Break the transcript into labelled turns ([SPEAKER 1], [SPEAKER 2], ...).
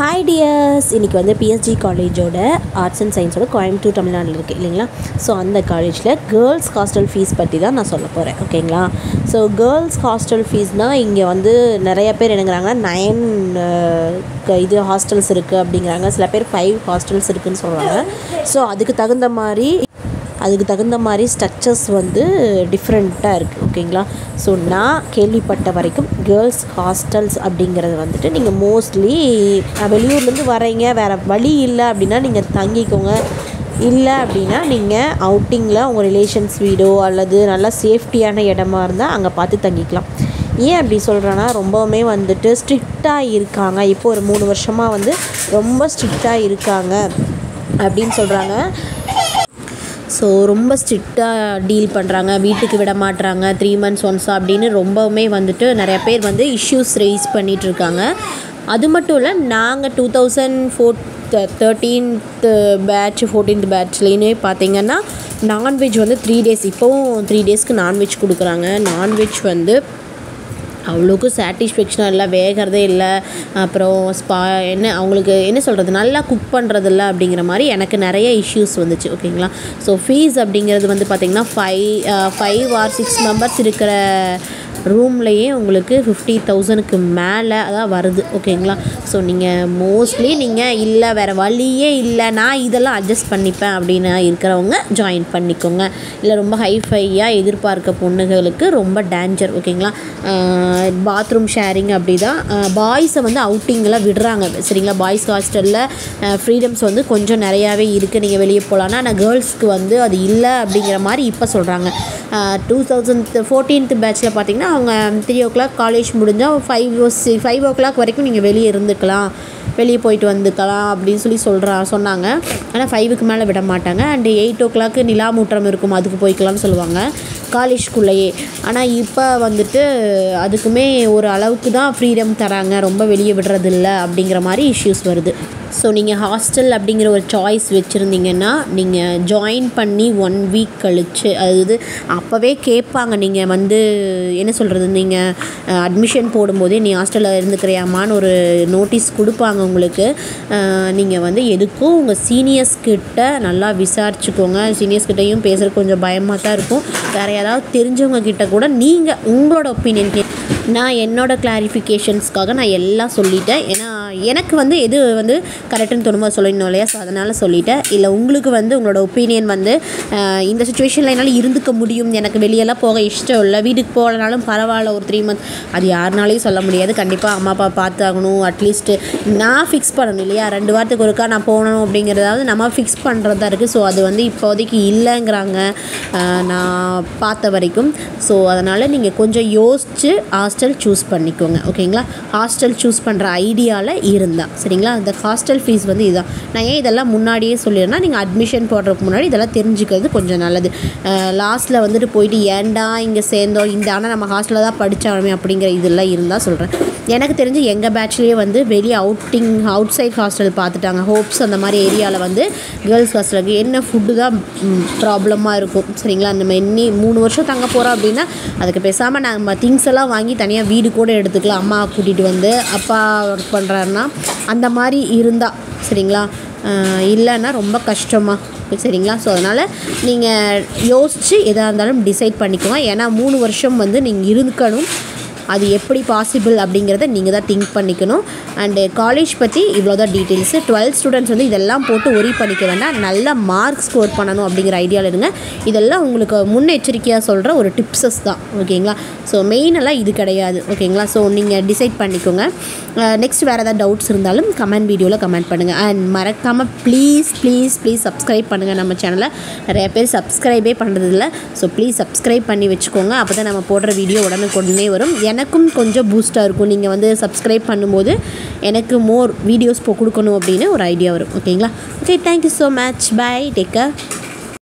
[SPEAKER 1] hi tears இன்றைக்கி வந்து PSG காலேஜோட ஆர்ட்ஸ் அண்ட் சயின்ஸோட கோயம்புத்தூர் தமிழ்நாட்டில் இருக்குது இல்லைங்களா ஸோ அந்த காலேஜில் கேர்ள்ஸ் ஹாஸ்டல் ஃபீஸ் பற்றி தான் நான் சொல்ல போகிறேன் ஓகேங்களா ஸோ கேர்ள்ஸ் ஹாஸ்டல் ஃபீஸ்னால் இங்கே வந்து நிறைய பேர் என்னங்கிறாங்கன்னா நைன் இது ஹாஸ்டல்ஸ் இருக்குது அப்படிங்கிறாங்க சில பேர் ஃபைவ் ஹாஸ்டல்ஸ் இருக்குதுன்னு சொல்கிறாங்க ஸோ அதுக்கு தகுந்த மாதிரி அதுக்கு தகுந்த மாதிரி ஸ்ட்ரக்சர்ஸ் வந்து டிஃப்ரெண்ட்டாக இருக்குது ஓகேங்களா ஸோ நான் கேள்விப்பட்ட வரைக்கும் கேர்ள்ஸ் ஹாஸ்டல்ஸ் அப்படிங்கிறது வந்துட்டு நீங்கள் மோஸ்ட்லி வெளியூர்லேருந்து வரீங்க வேறு வழி இல்லை அப்படின்னா நீங்கள் தங்கிக்கோங்க இல்லை அப்படின்னா நீங்கள் அவுட்டிங்கில் உங்கள் ரிலேஷன்ஸ் வீடோ அல்லது நல்லா சேஃப்டியான இடமா இருந்தால் அங்கே பார்த்து தங்கிக்கலாம் ஏன் அப்படி சொல்கிறேன்னா ரொம்பவுமே வந்துட்டு ஸ்ட்ரிக்டாக இருக்காங்க இப்போ ஒரு மூணு வருஷமாக வந்து ரொம்ப ஸ்ட்ரிக்டாக இருக்காங்க அப்படின்னு சொல்கிறாங்க ஸோ ரொம்ப ஸ்ட்ரிக்டாக டீல் பண்ணுறாங்க வீட்டுக்கு விட மாட்டுறாங்க த்ரீ மந்த்ஸ் ஒன்ஸ் அப்படின்னு ரொம்பவுமே வந்துட்டு நிறைய பேர் வந்து இஷ்யூஸ் ரைஸ் பண்ணிகிட்ருக்காங்க அது மட்டும் இல்லை நாங்கள் two thousand four thirteenth batch fourteenth பேட்ச்லேயுமே பார்த்தீங்கன்னா நான்வெஜ் வந்து த்ரீ டேஸ் இப்போவும் த்ரீ டேஸ்க்கு நான்வெஜ் கொடுக்குறாங்க நான்வெஜ் வந்து அவ்வளோக்கு சாட்டிஸ்ஃபேக்ஷனாக இல்லை வேகிறதே இல்லை அப்புறம் ஸ்பா என்ன அவங்களுக்கு என்ன சொல்கிறது நல்லா குக் பண்ணுறதில்ல அப்படிங்கிற மாதிரி எனக்கு நிறைய இஷ்யூஸ் வந்துச்சு ஓகேங்களா ஸோ ஃபீஸ் அப்படிங்கிறது வந்து பார்த்திங்கன்னா five five or six members இருக்கிற ரூம்லேயே உங்களுக்கு ஃபிஃப்டி தௌசண்ட்க்கு மேலே தான் வருது ஓகேங்களா ஸோ நீங்கள் மோஸ்ட்லி நீங்கள் இல்லை வேறு வழியே இல்லை நான் இதெல்லாம் அட்ஜஸ்ட் பண்ணிப்பேன் அப்படின்னு இருக்கிறவங்க ஜாயின் பண்ணிக்கோங்க இல்லை ரொம்ப ஹைஃபையாக எதிர்பார்க்க பொண்ணுகளுக்கு ரொம்ப டேஞ்சர் ஓகேங்களா பாத்ரூம் ஷேரிங் அப்படி தான் பாய்ஸை வந்து அவுட்டிங்கில் விடுறாங்க சரிங்களா பாய்ஸ் ஹாஸ்டலில் ஃப்ரீடம்ஸ் வந்து கொஞ்சம் நிறையாவே இருக்குது நீங்கள் வெளியே போகலான்னா ஆனால் கேர்ள்ஸ்க்கு வந்து அது இல்லை அப்படிங்கிற மாதிரி இப்போ சொல்கிறாங்க டூ தௌசண்ட் ஃபோர்டீன்த் பேட்ச்சில் பார்த்தீங்கன்னா அவங்க த்ரீ ஓ கிளாக் காலேஜ் முடிஞ்சால் ஃபைவ் ஃபைவ் ஓ கிளாக் வரைக்கும் நீங்கள் வெளியே இருந்துக்கலாம் வெளியே போயிட்டு வந்துக்கலாம் அப்படின்னு சொல்லி சொல்கிறா சொன்னாங்க ஆனால் ஃபைவுக்கு மேலே விட மாட்டாங்க அண்டு எயிட் ஓ கிளாக்கு நிலாமூற்றம் இருக்கும் அதுக்கு போய்க்கலாம்னு சொல்லுவாங்க காலேஜ்குள்ளேயே ஆனால் இப்போ வந்துட்டு அதுக்குமே ஒரு அளவுக்கு தான் ஃப்ரீடம் தராங்க ரொம்ப வெளியே விடுறதில்ல அப்படிங்கிற மாதிரி இஷ்யூஸ் வருது ஸோ நீங்கள் ஹாஸ்டல் அப்படிங்கிற ஒரு சாய்ஸ் வச்சுருந்தீங்கன்னா நீங்கள் ஜாயின் பண்ணி ஒன் வீக் கழித்து அதாவது அப்போவே கேட்பாங்க நீங்கள் வந்து என்ன சொல்கிறது நீங்கள் அட்மிஷன் போடும்போதே நீ ஹாஸ்டலில் இருந்துக்கிறியாமான்னு ஒரு நோட்டீஸ் கொடுப்பாங்க உங்களுக்கு நீங்கள் வந்து எதுக்கும் உங்கள் சீனியர்ஸ் கிட்ட நல்லா விசாரிச்சுக்கோங்க சீனியர்ஸ் கிட்டேயும் பேசுகிறது கொஞ்சம் பயமாக தான் இருக்கும் வேறு ஏதாவது தெரிஞ்சவங்க கிட்ட கூட நீங்கள் உங்களோட ஒப்பீனியன் கே நான் என்னோட கிளாரிஃபிகேஷன்ஸ்க்காக நான் எல்லாம் சொல்லிட்டேன் ஏன்னா எனக்கு வந்து எது வந்து கரெக்டுன்னு தோணுமோ சொல்லணும் இல்லையா ஸோ அதனால் சொல்லிட்டேன் இல்லை உங்களுக்கு வந்து உங்களோட ஒப்பீனியன் வந்து இந்த சுச்சுவேஷனில் என்னால் இருந்துக்க முடியும் எனக்கு வெளியெல்லாம் போக இஷ்டம் இல்லை வீட்டுக்கு போகலனாலும் பரவாயில்ல ஒரு த்ரீ மந்த் அது யாருனாலையும் சொல்ல முடியாது கண்டிப்பாக அம்மா அப்பா பார்த்தாகணும் அட்லீஸ்ட்டு நான் ஃபிக்ஸ் பண்ணணும் இல்லையா ரெண்டு வாரத்துக்கு ஒருக்கா நான் போகணும் அப்படிங்கிறதாவது நம்ம ஃபிக்ஸ் பண்ணுறதா இருக்குது ஸோ அது வந்து இப்போதைக்கு இல்லைங்கிறாங்க நான் பார்த்த வரைக்கும் ஸோ அதனால் நீங்கள் கொஞ்சம் யோசித்து ஹாஸ்டல் சூஸ் பண்ணிக்கோங்க ஓகேங்களா ஹாஸ்டல் சூஸ் பண்ணுற ஐடியாவில் இருந்தால் சரிங்களா இந்த ஹாஸ்டல் ஃபீஸ் வந்து இதுதான் நான் ஏன் இதெல்லாம் முன்னாடியே சொல்லிடுறேன்னா நீங்கள் அட்மிஷன் போடுறதுக்கு முன்னாடி இதெல்லாம் தெரிஞ்சுக்கிறது கொஞ்சம் நல்லது லாஸ்ட்டில் வந்துட்டு போயிட்டு ஏன்டா இங்கே சேர்ந்தோம் இந்த ஆனால் நம்ம ஹாஸ்டலில் தான் படித்தாலுமே அப்படிங்கிற இதெல்லாம் இருந்தால் சொல்கிறேன் எனக்கு தெரிஞ்சு எங்கள் பேட்ச்லேயே வந்து வெளியே அவுட்டிங் அவுட் சைட் ஹாஸ்டல் பார்த்துட்டாங்க ஹோப்ஸ் அந்த மாதிரி ஏரியாவில் வந்து கேர்ள்ஸ் ஹாஸ்டலுக்கு என்ன ஃபுட்டு தான் ப்ராப்ளமாக இருக்கும் சரிங்களா நம்ம இன்னி மூணு வருஷம் தங்க போகிறோம் அப்படின்னா அதுக்கு பேசாமல் நம்ம திங்ஸ் எல்லாம் வாங்கி தனியாக வீடு கூட எடுத்துக்கலாம் அம்மா கூட்டிகிட்டு வந்து அப்பா ஒர்க் பண்ணுறாருன்னா அந்த மாதிரி இருந்தால் சரிங்களா இல்லைன்னா ரொம்ப கஷ்டமாக சரிங்களா ஸோ அதனால் நீங்கள் யோசித்து எதாக இருந்தாலும் டிசைட் பண்ணிக்கோங்க ஏன்னா மூணு வருஷம் வந்து நீங்கள் இருக்கணும் அது எப்படி பாசிபிள் அப்படிங்கிறத நீங்கள் தான் திங்க் பண்ணிக்கணும் அண்டு காலேஜ் பற்றி இவ்வளோ தான் டீட்டெயில்ஸு டுவெல்த் ஸ்டூடெண்ட்ஸ் வந்து இதெல்லாம் போட்டு ஒரி பண்ணிக்க வேண்டாம் நல்ல மார்க் ஸ்கோர் பண்ணணும் அப்படிங்கிற ஐடியாவில் இருங்க இதெல்லாம் உங்களுக்கு முன்னெச்சரிக்கையாக சொல்கிற ஒரு டிப்ஸஸ் தான் ஓகேங்களா ஸோ மெயினெல்லாம் இது கிடையாது ஓகேங்களா ஸோ நீங்கள் டிசைட் பண்ணிக்கோங்க நெக்ஸ்ட் வேறு ஏதாவது டவுட்ஸ் இருந்தாலும் கமெண்ட் வீடியோவில் கமெண்ட் பண்ணுங்கள் அண்ட் மறக்காமல் ப்ளீஸ் ப்ளீஸ் ப்ளீஸ் சப்ஸ்கிரைப் பண்ணுங்கள் நம்ம சேனலை நிறைய பேர் சப்ஸ்கிரைபே பண்ணுறதில்ல ஸோ ப்ளீஸ் சப்ஸ்கிரைப் பண்ணி வச்சுக்கோங்க அப்போ தான் நம்ம போடுற வீடியோ உடனுக்குடனே வரும் எனக்கும் கொஞ்சம் பூஸ்ட்டாக இருக்கும் நீங்கள் வந்து சப்ஸ்கிரைப் பண்ணும்போது எனக்கு மோர் வீடியோஸ் இப்போ கொடுக்கணும் அப்படின்னு ஒரு ஐடியா வரும் ஓகேங்களா okay thank you so much bye take